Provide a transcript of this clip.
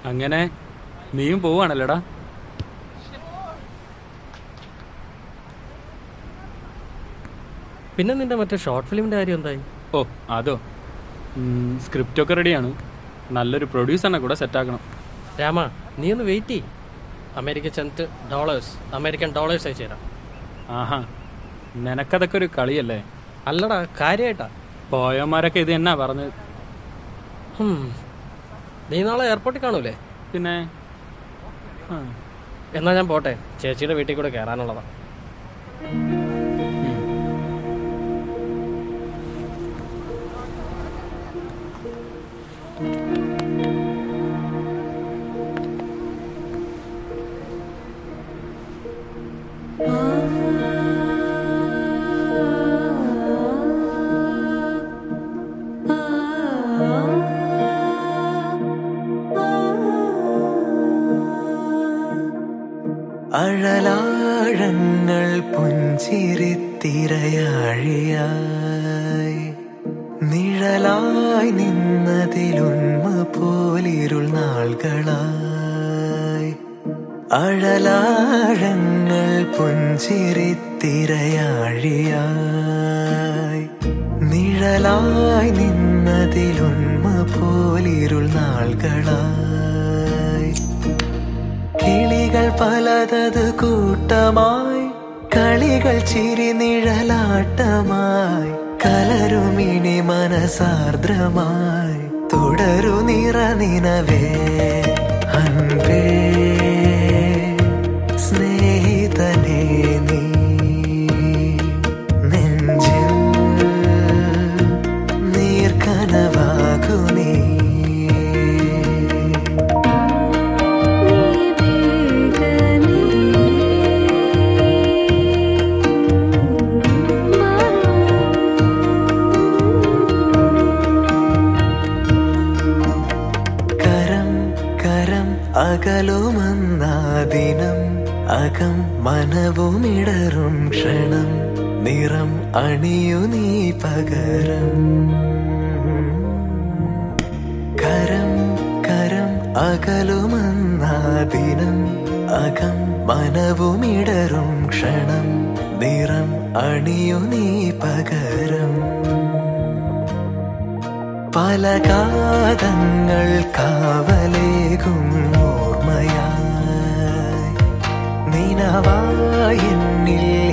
അങ്ങനെ നീയും പോവാണല്ലേടാ പിന്നെ നിന്റെ മറ്റേ ഷോർട്ട് ഫിലിമിന്റെ കാര്യം എന്തായി ഓ അതോ സ്ക്രിപ്റ്റ് ഒക്കെ റെഡിയാണ് നല്ലൊരു പ്രൊഡ്യൂസറിനെ കൂടെ സെറ്റാക്കണം രാമ നീ ഒന്ന് വെയിറ്റ് ചെയ് അമേരിക്ക ചെന്നിട്ട് ഡോളേഴ്സ് അമേരിക്കൻ ഡോളേഴ്സ് അയച്ചു തരാം ആഹാ നിനക്കതൊക്കെ ഒരു കളിയല്ലേ അല്ലടാ കാര്യമായിട്ടാ പോയന്മാരൊക്കെ ഇത് എന്നാ പറഞ്ഞത് ഹും. നീ നാളെ എയർപോർട്ടിൽ കാണൂലേ പിന്നെ ആ, എന്നാ ഞാൻ പോട്ടെ ചേച്ചിയുടെ വീട്ടിൽ കൂടെ കയറാനുള്ളതാ അഴലാഴങ്ങൾ പുഞ്ചിരിത്തിരയാഴിയായി നിഴലായി നിന്നതിലുന്മ പോലിരുൾ നാളുകളായി അഴലാഴങ്ങൾ പുഞ്ചിരിത്തിരയാഴിയായി നിഴലായി നിന്നതിലുന്മ പോലിരുൾ നാളുകളായി കിളികൾ പലതത് കൂട്ടമായി കളികൾ ചിരി നിഴലാട്ടമായി കലരുമിണി മനസാർദ്രമായി തുടരു നിറ നിനവേ അൻപേ സ്നേഹിതനേ നീ നെഞ്ചിൽ നീർക്കനവാകു നീ കരം കരം അകലുമെന്നാദിനം അകം മനവുമിടറും ക്ഷണം നിറം അണിയു നീ പകരം കരം കരം അകലുമെന്നാദിനം അകം മനവുമിടറും ക്ഷണം നിറം അണിയു നീ പകരം പല കാതങ്ങൾ കാവലേകും ഓർമ്മയായി നിനവായി എന്നിൽ